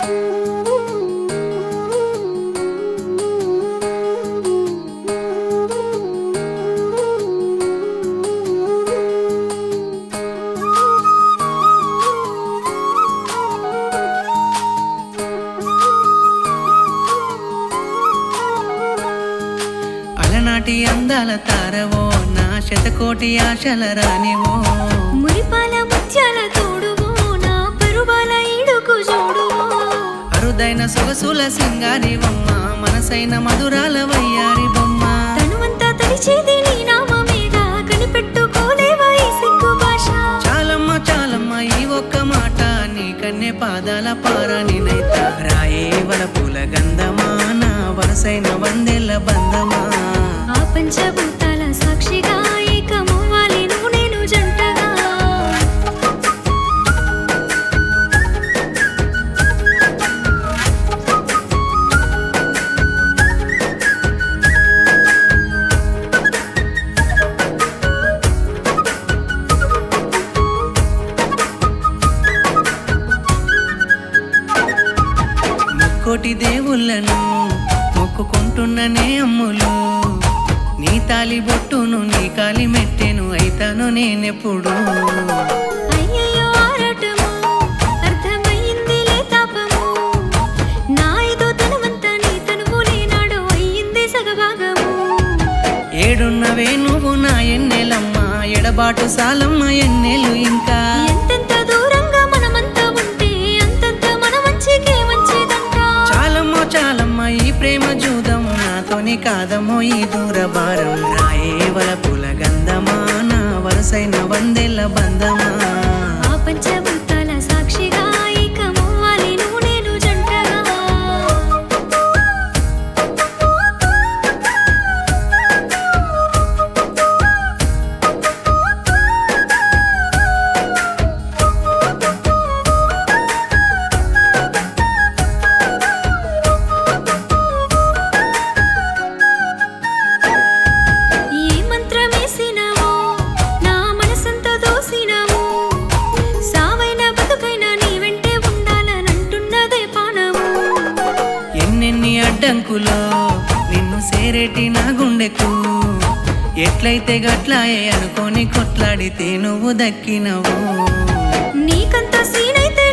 అలనాటి అందాల తారవో నా శతకోటి ఆశల రానివో మురిపాల ముత్యాల తోడువో నా పరువాల ఈడుకు జోడువో అరుదైన సొగసుల సింగారివమ్మ మనసైన మధురాల వయ్యారి బొమ్మ తనువంతా తడిచేది నీ నామమేగా కనిపెట్టుకోలేవా ఈ సిగ్గు భాష చాలమ్మ చాలమ్మ ఈ ఒక్క మాట నీ కన్నె పాదాల పారాని నైత రాయే వలపుల గంధమా నా వరసైన వందెల బంధమా ఆ పంచభూతాల సాక్షిగా ఏకమవ్వాలి నువ్వు నేను జంటగా ముక్కోటి దేవుళ్ళను మొక్కుకుంటున్ననే అమ్ములు నీ తాలి బొట్టును నీ కాలి మెట్టెను అయితాను నేనెప్పుడు అయ్యయ్యో ఆరాటము అర్థమయ్యిందిలే తాపము నా ఏదో తనవంతా నీ తనువు లేనాడు అయ్యింది సగభాగము ఏడున్నవే నువ్వు నా ఎన్నెలమ్మ ఎడబాటు సాలమ్మ ఎన్నెలు ఇంకా ఎంతెంత దూరంగా మనమంతా ఉంటే అంతంత మన మంచికే మంచిదంట చాలమ్మ చాలమ్మ ఈ ప్రేమ జూదము నాతోని కాదమ్మో ఈ దూర భారం రాయే వలపుల గంధమా నా వరసైన వందెల బంధమా ఆ పంచభూతాల సాక్షిగా ఏకమవ్వాలి నువ్వు నేను జంటగా ఏ మంత్రమేసినావో నా మనసంతా దోసినావు సావైన బతుకైనా నీ వెంటే ఉండాలనంటున్నదే పానము ఎన్నెన్ని అడ్డంకులో నిన్ను సేరేటి నా గుండెకు ఎట్లయితే గట్లాయే అనుకొని కొట్లాడితే నువ్వు దక్కినవు నీకంత సీనైతే